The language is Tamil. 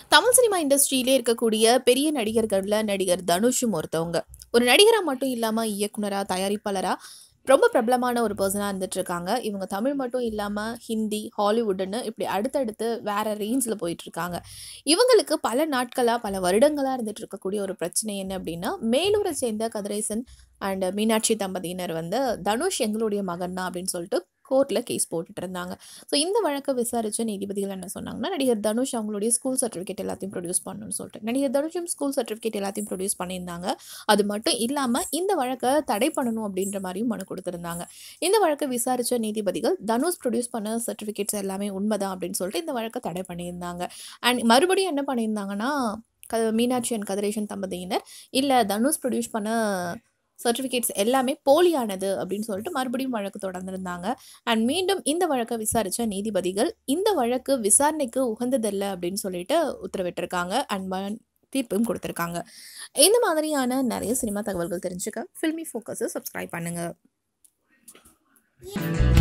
தமிழ் சினிமா இண்டஸ்ட்ரியிலே இருக்கக்கூடிய பெரிய நடிகர்கள்ல நடிகர் தனுஷும் ஒருத்தவங்க. ஒரு நடிகரா மட்டும் இல்லாம இயக்குனரா, தயாரிப்பாளரா ரொம்ப பிரபலமான ஒரு பெர்சனா இருந்துட்டு இருக்காங்க. இவங்க தமிழ் மட்டும் இல்லாம ஹிந்தி, ஹாலிவுட்ன்னு இப்படி அடுத்தடுத்து வேற ரேஞ்ச்ல போயிட்டுருக்காங்க. இவங்களுக்கு பல நாட்களா, பல வருடங்களா இருந்துட்டு இருக்கக்கூடிய ஒரு பிரச்சனை என்ன அப்படின்னா, மேலூர சேர்ந்த கதிரேசன் அண்ட் மீனாட்சி தம்பதியினர் வந்து தனுஷ் எங்களுடைய மகன் தான் அப்படின்னு சொல்லிட்டு கோர்ட்ல கேஸ் போட்டுட்டு இருந்தாங்க. ஸோ இந்த வழக்க விசாரிச்ச நீதிபதிகள் என்ன சொன்னாங்கன்னா, நடிகர் தனுஷ் அவங்களுடைய ஸ்கூல் சர்டிஃபிகேட் எல்லாத்தையும் ப்ரொடியூஸ் பண்ணணும்னு சொல்லிட்டு. நடிகர் தனுஷும் ஸ்கூல் சர்டிஃபிகேட் எல்லாத்தையும் ப்ரொடியூஸ் பண்ணியிருந்தாங்க. அது மட்டும் இல்லாம இந்த வழக்க தடை பண்ணணும் அப்படின்ற மாரியும் மனு குடுத்திருந்தாங்க. இந்த வழக்க விசாரிச்ச நீதிபதிகள் தனுஷ் ப்ரொடியூஸ் பண்ண சர்டிஃபிகேட்ஸ் எல்லாமே உண்மைதான் அப்படின்னு சொல்லிட்டு இந்த வழக்க தடை பண்ணியிருந்தாங்க. அண்ட் மறுபடியும் என்ன பண்ணியிருந்தாங்கன்னா, க மீனாட்சி அண்ட் கதிரேசன் தம்பதியினர், இல்ல தனுஷ் ப்ரொடியூஸ் பண்ண சர்டிஃபிகேட்ஸ் எல்லாமே போலியானது அப்படின்னு சொல்லிட்டு மறுபடியும் வழக்கு தொடர்ந்திருந்தாங்க. அண்ட் மீண்டும் இந்த வழக்க விசாரிச்ச நீதிபதிகள், இந்த வழக்கு விசாரணைக்கு உகந்ததல்ல அப்படின்னு சொல்லிட்டு உத்தரவிட்டிருக்காங்க. அண்ட் ம தீர்ப்பும் குடுத்திருக்காங்க. இந்த மாதிரியான நெறைய சினிமா தகவல்கள் தெரிஞ்சுக்க ஃபில்மி ஃபோக்கஸ சப்ஸ்கிரைப் பண்ணுங்க.